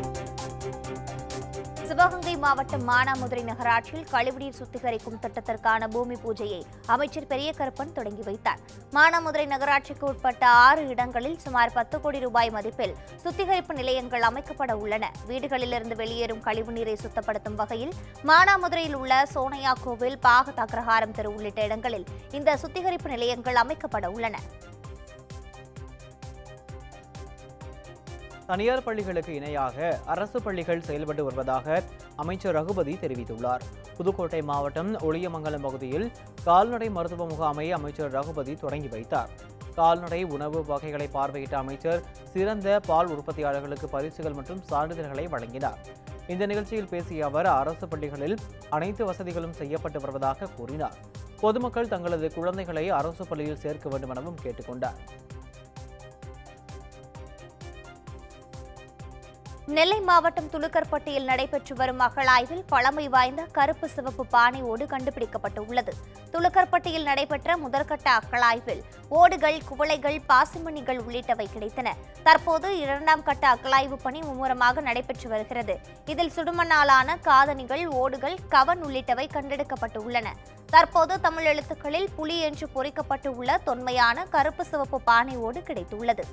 சிவகங்கை மாவட்டம் மானாமதுரை நகராட்சியில் கழிவுநீர் சுத்திகரிக்கும் திட்டத்திற்கான பூமி பூஜையை அமைச்சர் பெரிய கருப்பன் தொடங்கி வைத்தார் மானாமதுரை நகராட்சிக்கு உட்பட்ட ஆறு இடங்களில் சுமார் பத்து கோடி ரூபாய் மதிப்பில் சுத்திகரிப்பு நிலையங்கள் அமைக்கப்பட உள்ளன வீடுகளிலிருந்து வெளியேறும் கழிவுநீரை சுத்தப்படுத்தும் வகையில் மானாமதுரையில் உள்ள சோனையா கோவில் பாகத் அக்ரஹாரம் தெரு உள்ளிட்ட இடங்களில் இந்த சுத்திகரிப்பு நிலையங்கள் அமைக்கப்பட உள்ளன தனியார் பள்ளிகளுக்கு இணையாக அரசு பள்ளிகள் செயல்பட்டு வருவதாக அமைச்சர் ரகுபதி தெரிவித்துள்ளார் புதுக்கோட்டை மாவட்டம் ஒளியமங்கலம் பகுதியில் கால்நடை மருத்துவ முகாமை அமைச்சர் ரகுபதி தொடங்கி வைத்தார் கால்நடை உணவு வகைகளை பார்வையிட்ட அமைச்சர் சிறந்த பால் உற்பத்தியாளர்களுக்கு பரிசுகள் மற்றும் சான்றிதழ்களை வழங்கினார் இந்த நிகழ்ச்சியில் பேசிய அவர் அரசு பள்ளிகளில் அனைத்து வசதிகளும் செய்யப்பட்டு வருவதாக கூறினார் பொதுமக்கள் தங்களது குழந்தைகளை அரசு பள்ளியில் சேர்க்க வேண்டும் எனவும் கேட்டுக்கொண்டார் நெல்லை மாவட்டம் துலுக்கர்பட்டியில் நடைபெற்று வரும் அகழாய்வில் பழமை வாய்ந்த கருப்பு சிவப்பு பானை ஓடு கண்டுபிடிக்கப்பட்டுள்ளது துலுக்கர்பட்டியில் நடைபெற்ற முதற்கட்ட அகழாய்வில் ஓடுகள் குவளைகள் பாசிமணிகள் உள்ளிட்டவை கிடைத்தன தற்போது இரண்டாம் கட்ட அகழாய்வு பணி மும்முரமாக நடைபெற்று வருகிறது இதில் சுடுமண்ணாலான காதணிகள் ஓடுகள் கவன் உள்ளிட்டவை கண்டெடுக்கப்பட்டுள்ளன தற்போது தமிழ் எழுத்துக்களில் புலி என்று பொறிக்கப்பட்டு உள்ள தொன்மையான கருப்பு சிவப்பு பானை ஓடு கிடைத்துள்ளது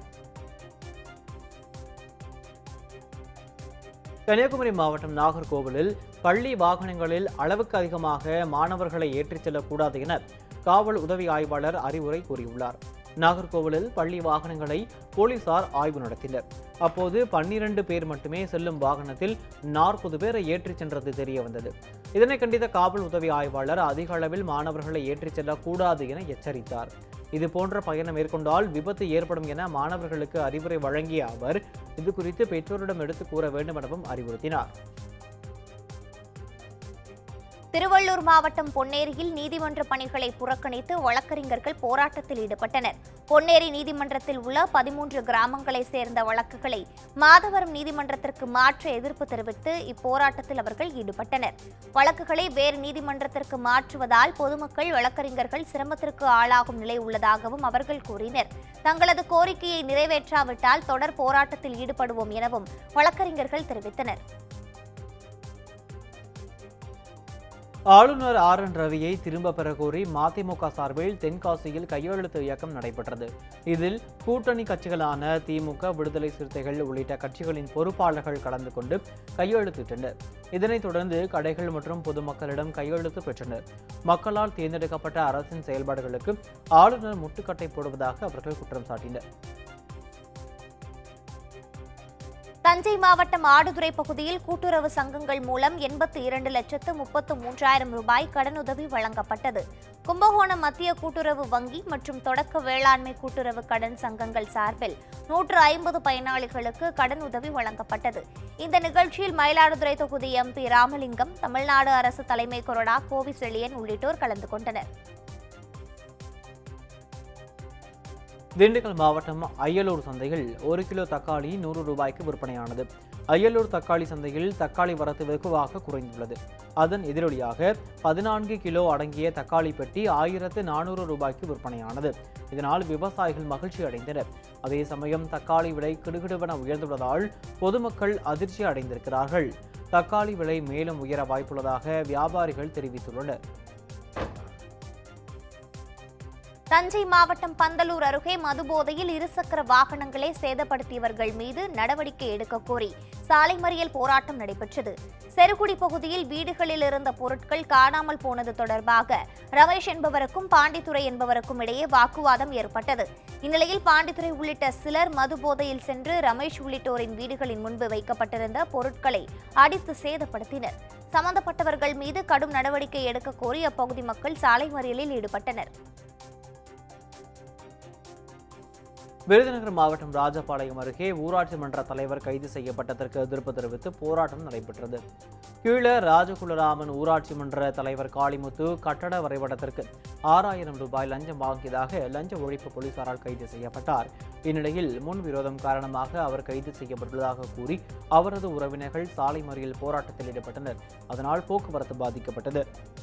கன்னியாகுமரி மாவட்டம் நாகர்கோவிலில் பள்ளி வாகனங்களில் அளவுக்கு அதிகமாக மாணவர்களை ஏற்றிச் செல்லக்கூடாது என காவல் உதவி ஆய்வாளர் அறிவுரை கூறியுள்ளார் நாகர்கோவிலில் பள்ளி வாகனங்களை போலீசார் ஆய்வு நடத்தினர் அப்போது பன்னிரண்டு பேர் மட்டுமே செல்லும் வாகனத்தில் நாற்பது பேரை ஏற்றிச் சென்றது தெரிய வந்தது இதனை கண்டித்த காவல் உதவி ஆய்வாளர் அதிக அளவில் மாணவர்களை ஏற்றிச் செல்லக்கூடாது என எச்சரித்தார் இது போன்ற பயணம் மேற்கொண்டால் விபத்து ஏற்படும் என மாணவர்களுக்கு அறிவுரை வழங்கிய அவர் இது குறித்து பெற்றோரிடம் எடுத்து கூற வேண்டும் எனவும் அறிவுறுத்தினார் திருவள்ளூர் மாவட்டம் பொன்னேரியில் நீதிமன்ற பணிகளை புறக்கணித்து வழக்கறிஞர்கள் போராட்டத்தில் ஈடுபட்டனர் பொன்னேரி நீதிமன்றத்தில் உள்ள பதிமூன்று கிராமங்களை சேர்ந்த வழக்குகளை மாதவரம் நீதிமன்றத்திற்கு மாற்ற எதிர்ப்பு தெரிவித்து இப்போராட்டத்தில் அவர்கள் ஈடுபட்டனர் வழக்குகளை வேறு நீதிமன்றத்திற்கு மாற்றுவதால் பொதுமக்கள் வழக்கறிஞர்கள் சிரமத்திற்கு ஆளாகும் நிலை உள்ளதாகவும் அவர்கள் கூறினர் தங்களது கோரிக்கையை நிறைவேற்றாவிட்டால் தொடர் போராட்டத்தில் ஈடுபடுவோம் எனவும் வழக்கறிஞர்கள் தெரிவித்தனர் ஆளுநர் ஆர் என் ரவியை திரும்ப பெற கோரி மதிமுக சார்பில் தென்காசியில் கையெழுத்து இயக்கம் நடைபெற்றது இதில் கூட்டணி கட்சிகளான திமுக விடுதலை சிறுத்தைகள் உள்ளிட்ட கட்சிகளின் பொறுப்பாளர்கள் கலந்து கொண்டு கையெழுத்திட்டனர் இதனைத் தொடர்ந்து கடைகள் மற்றும் பொதுமக்களிடம் கையெழுத்து பெற்றனர் மக்களால் தேர்ந்தெடுக்கப்பட்ட அரசின் செயல்பாடுகளுக்கு ஆளுநர் முட்டுக்கட்டை போடுவதாக அவர்கள் குற்றம் சாட்டினர் தஞ்சை மாவட்டம் ஆடுதுறை பகுதியில் கூட்டுறவு சங்கங்கள் மூலம் எண்பத்தி இரண்டு லட்சத்து முப்பத்து மூன்றாயிரம் ரூபாய் கடனுதவி வழங்கப்பட்டது கும்பகோணம் மத்திய கூட்டுறவு வங்கி மற்றும் தொடக்க வேளாண்மை கூட்டுறவு கடன் சங்கங்கள் சார்பில் நூற்று ஐம்பது பயனாளிகளுக்கு கடன் உதவி வழங்கப்பட்டது இந்த நிகழ்ச்சியில் மயிலாடுதுறை தொகுதி எம்பி ராமலிங்கம் தமிழ்நாடு அரசு தலைமை கொறடா கோவி செழியன் உள்ளிட்டோர் கலந்து கொண்டனர் திண்டுக்கல் மாவட்டம் அய்யலூர் சந்தையில் ஒரு கிலோ தக்காளி நூறு ரூபாய்க்கு விற்பனையானது அய்யலூர் தக்காளி சந்தையில் தக்காளி வரத்து வெகுவாக குறைந்துள்ளது அதன் எதிரொலியாக பதினான்கு கிலோ அடங்கிய தக்காளி பெட்டி ஆயிரத்து நானூறு ரூபாய்க்கு விற்பனையானது இதனால் விவசாயிகள் மகிழ்ச்சி அடைந்தனர் அதே சமயம் தக்காளி விலை கிடுகிடுவென உயர்ந்துள்ளதால் பொதுமக்கள் அதிர்ச்சி அடைந்திருக்கிறார்கள் தக்காளி விலை மேலும் உயர வாய்ப்புள்ளதாக வியாபாரிகள் தெரிவித்துள்ளனர் தஞ்சை மாவட்டம் பந்தலூர் அருகே மதுபோதையில் இருசக்கர வாகனங்களை சேதப்படுத்தியவர்கள் மீது நடவடிக்கை எடுக்க கோரி சாலை மறியல் போராட்டம் நடைபெற்றது செருகுடி பகுதியில் வீடுகளில் இருந்த பொருட்கள் காணாமல் போனது தொடர்பாக ரமேஷ் என்பவருக்கும் பாண்டித்துறை என்பவருக்கும் இடையே வாக்குவாதம் ஏற்பட்டது இந்நிலையில் பாண்டித்துறை உள்ளிட்ட சிலர் மதுபோதையில் சென்று ரமேஷ் உள்ளிட்டோரின் வீடுகளின் முன்பு வைக்கப்பட்டிருந்த பொருட்களை அடித்து சேதப்படுத்தினர் சம்பந்தப்பட்டவர்கள் மீது கடும் நடவடிக்கை எடுக்க கோரி அப்பகுதி மக்கள் சாலை மறியலில் ஈடுபட்டனர் விருதுநகர் மாவட்டம் ராஜபாளையம் அருகே ஊராட்சி மன்ற தலைவர் கைது செய்யப்பட்டதற்கு எதிர்ப்பு தெரிவித்து போராட்டம் நடைபெற்றது கீழ ராஜகுலராமன் ஊராட்சி மன்ற தலைவர் காளிமுத்து கட்டட வரைபடத்திற்கு ஆறாயிரம் ரூபாய் லஞ்சம் வாங்கியதாக லஞ்ச ஒழிப்பு போலீசாரால் கைது செய்யப்பட்டார் இந்நிலையில் முன்விரோதம் காரணமாக அவர் கைது செய்யப்பட்டுள்ளதாக கூறி அவரது உறவினர்கள் சாலை மறியல் போராட்டத்தில் ஈடுபட்டனர் அதனால் போக்குவரத்து பாதிக்கப்பட்டது